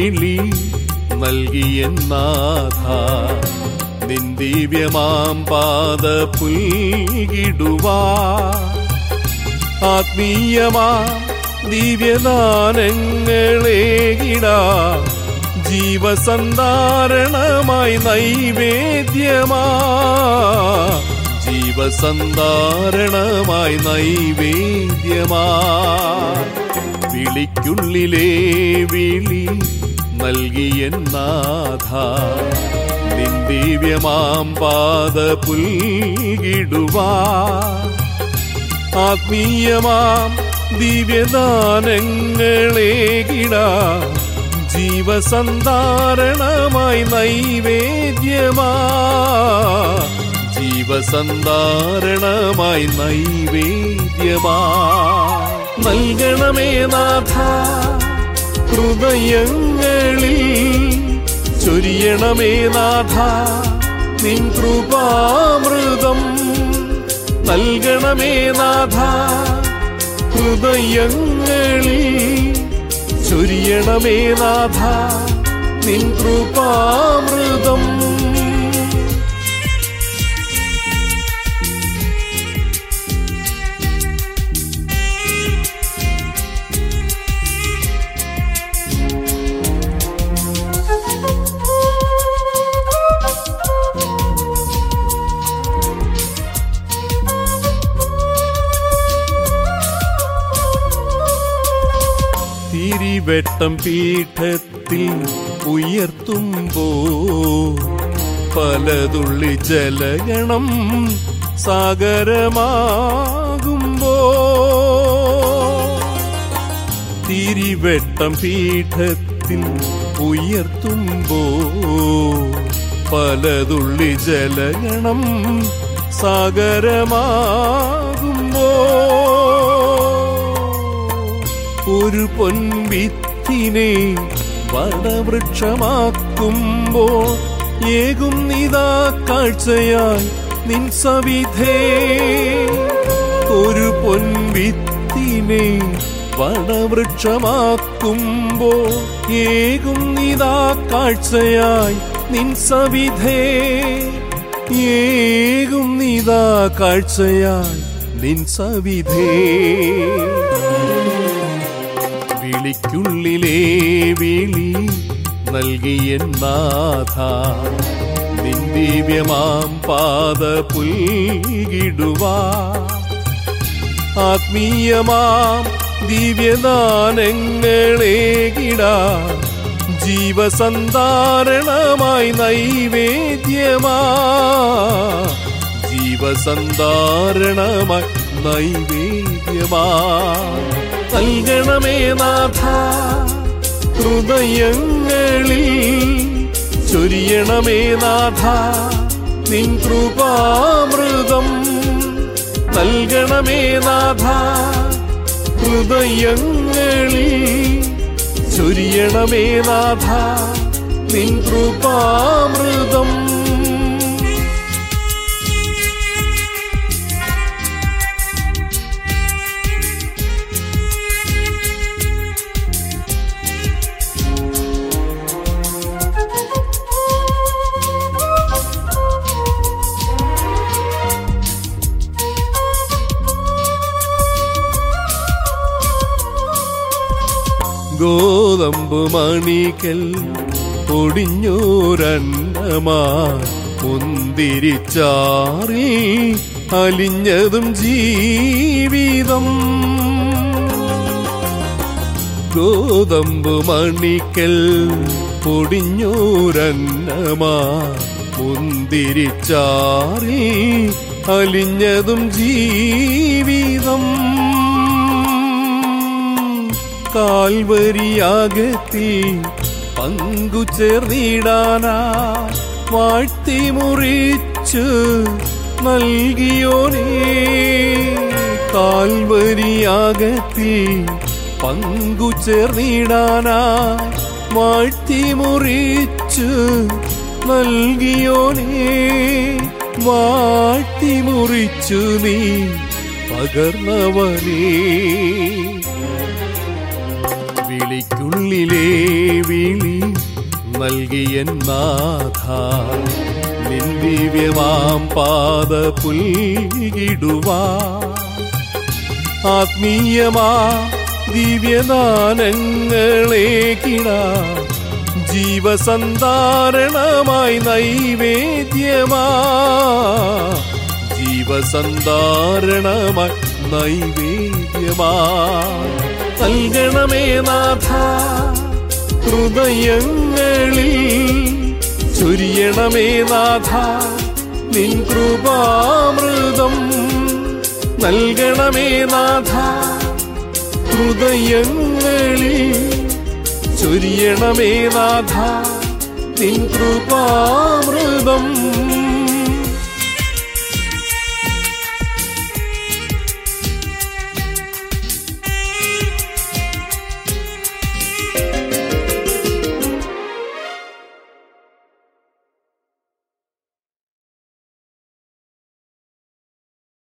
വിളി നൽകിയെന്നാഥ നിൻ ദിവ്യമാം പാദ പുൽകിടുവാ ആത്മീയമാ ദിവ്യദാനങ്ങളേകിടാ ജീവസന്ധാരണമായി നൈവേദ്യമാ ജീവസന്ധാരണമായി നൈവേദ്യമാ വിളിക്കുള്ളിലേ വിളി നൽകിയെന്നാഥ നിൻ ദിവ്യമാം പാദ പുൽകിടുവാ ആത്മീയമാം ദിവ്യദാനങ്ങളേകിടാ ജീവസന്ധാരണമായി നൈവേദ്യമാ ജീവസന്ധാരണമായി നൈവേദ്യമാ നൽകണമേ നാഥ ഹൃദയങ്ങളിൽ ചൊരിയണമേ നാഥ നിൻ കൃപാമൃതം നൽകണമേ നാഥ ഹൃദയങ്ങളിൽ ചൊരിയണമേ നാഥ നിൻ കൃപാമൃതം തിരിവെട്ടം പീഠത്തിൽ ഉയർത്തുമ്പോ പലതുള്ളി ജലഗണം സാഗരമാകുമ്പോ തിരിവെട്ടം പീഠത്തിൽ ഉയർത്തുമ്പോ പലതുള്ളി ജലഗണം സാഗരമാകുമ്പോ ഒരു പൊൻവിത്തിനെ വടവൃക്ഷമാക്കുമ്പോ ഏകും നിതാ കാഴ്ചയായി നിൻ സവിധേ ഒരു പൊൻവിത്തിനെ വടവൃക്ഷമാക്കുമ്പോ ഏകും നിതാ കാഴ്ചയായി നിൻ സവിധേ ഏകും നിതാ കാഴ്ചയായി നിൻ സവിധേ വിളിക്കുള്ളിലേ വിളി നൽകിയെന്നാഥ നിൻ ദിവ്യമാം പാദ പുൽകിടുവാ ആത്മീയമാം ദിവ്യദാനങ്ങളേകിടാ ജീവസന്ധാരണമായി നൈവേദ്യമാ ജീവസന്ധാരണമായി നൈവേദ്യമാ നൽകണമേ നാഥ ഹൃദയങ്ങളിൽ ചൊരിയണമേ നാഥ നിൻ കൃപാമൃതം നൽകണമേ നാഥ ഹൃദയങ്ങളിൽ ചൊരിയണമേ നാഥ നിൻ കൃപാമൃതം ഗോതമ്പ് മണിക്കൽ പൊടിഞ്ഞോരന്നമാ മുന്തിരിച്ചാറി അലിഞ്ഞതും ജീവിതം ഗോതമ്പ് മണിക്കൽ പൊടിഞ്ഞോരന്നമാ മുന്തിരിച്ചാറി അലിഞ്ഞതും ജീവിതം കാൽവരിയാകത്തിൽ പങ്കുചേർന്നിടാനാ വാഴ്ത്തി മുറിച്ചു നൽകിയോനേ കാൽവരിയാകത്തിൽ പങ്കുചേർന്നിടാനാ വാഴ്ത്തി മുറിച്ചു നൽകിയോനേ വാഴ്ത്തി മുറിച്ചു നീ പകർന്നവനേ വിളിക്കുള്ളിലേ വിളി നൽകിയ നാഥ നിൻ ദിവ്യമാം പാത പുൽകിടുവാ ആത്മീയമാ ദിവ്യദാനങ്ങളെ കിട ജീവസന്ധാരണമായി നൈവേദ്യമാ ജീവസന്ധാരണമായി നൈവേദ്യമാ നൽകണമേ നാഥ ഹൃദയങ്ങളിൽ ചൊരിയണമേ നാഥ നിൻ കൃപാമൃതം നൽകണമേ നാഥ ഹൃദയങ്ങളിൽ ചൊരിയണമേ നാഥ നിൻ കൃപാമൃതം